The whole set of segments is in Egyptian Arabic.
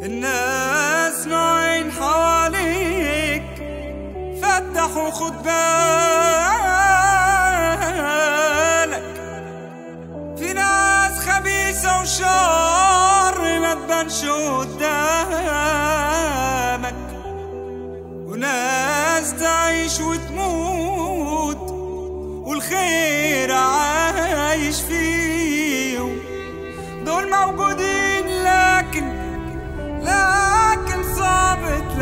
الناس نوعين حواليك فتح وخد بالك في ناس خبيثة وشر ما تبانش قدامك وناس تعيش وتموت والخير عايش فيهم دول موجودين لكن لكن صعب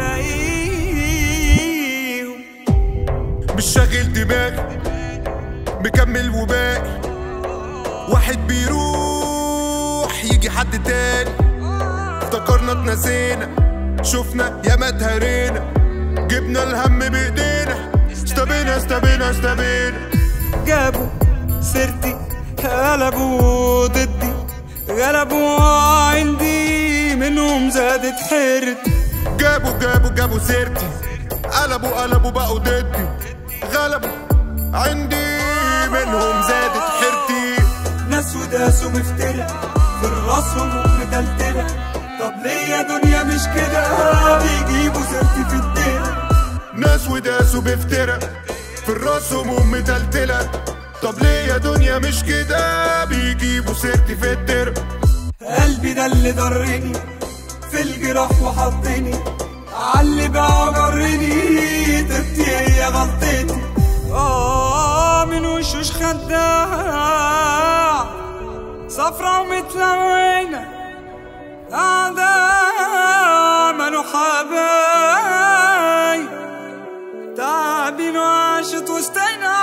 تلاقيهم مش شاغل دماغي مكمل وباقي واحد بيروح يجي حد تاني افتكرنا اتنسينا شفنا ياما اتهرينا جبنا الهم بايدينا استبينا استبينا استبينا جابوا سيرتي قلبوا ضدي غلبوا عندي منهم زادت حيرتي جابوا جابوا جابوا سيرتي قلبوا قلبوا بقوا ضدي غلبوا عندي منهم زادت حيرتي ناس وداس ومفترة في راسهم متلتلة طب ليه يا دنيا مش كده بيجيبوا سيرتي في الدنيا ناس وداس وبفترة في الراس هموم متلتلة طب ليه يا دنيا مش كده بيجيبوا سيرتي في الدرب قلبي ده اللي ضرني في الجراح وحطني عاللي بقى جرني طبتي هي غلطتي اه من وشوش خداع صفرا ومتلونة أعداء مالو حبايب تعبين وعاشت وسطينا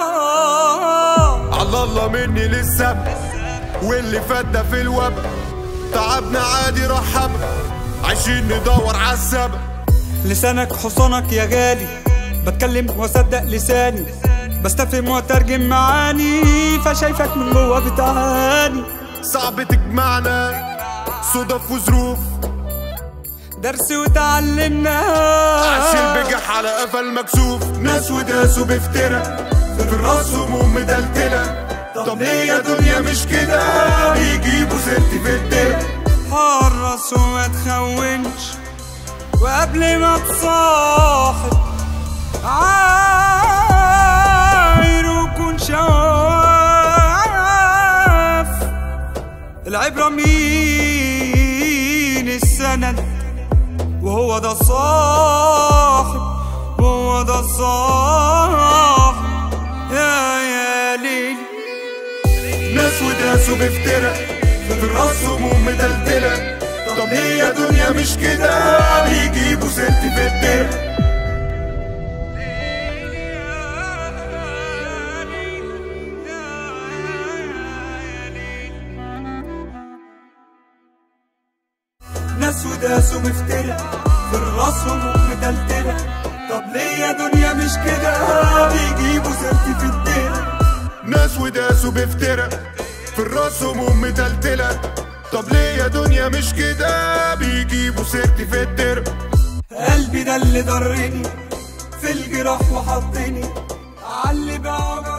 على الله مني للسبب واللي فات ده في الوبا تعبنا عادي رحبنا عايشين ندور على السبب لسانك حصانك يا غالي بتكلم واصدق لساني بستفهم واترجم معاني فشايفك من جوا بتعاني صعب تجمعنا صدف وظروف درس وتعلمنا عشان بجح على قفا المكسوف ناس وداس وبفترة في الراس هموم مدلتلة طب ليه يا دنيا مش كده بيجيبوا سيرتي في الدرب حرص وما تخونش وقبل ما تصاحب عاير وكون شواف العبرة مين السند وهو ده الصاحب وهو ده الصاحب يا يا ليل ناس وداس وبفترة في الراس هموم مدلتلة طب ليه يا دنيا مش كده بيجيبوا سيرتي في الدرب ناس وداس ومفترة في الراسهم متلتلة طب ليه يا دنيا مش كده بيجيبوا سيرتي في الدنيا ناس وداس وبفترة في الراس هموم مدلتلة طب ليه يا دنيا مش كده بيجيبوا سيرتي في الدرب قلبي ده اللي ضرني في الجراح وحطني عاللي بقى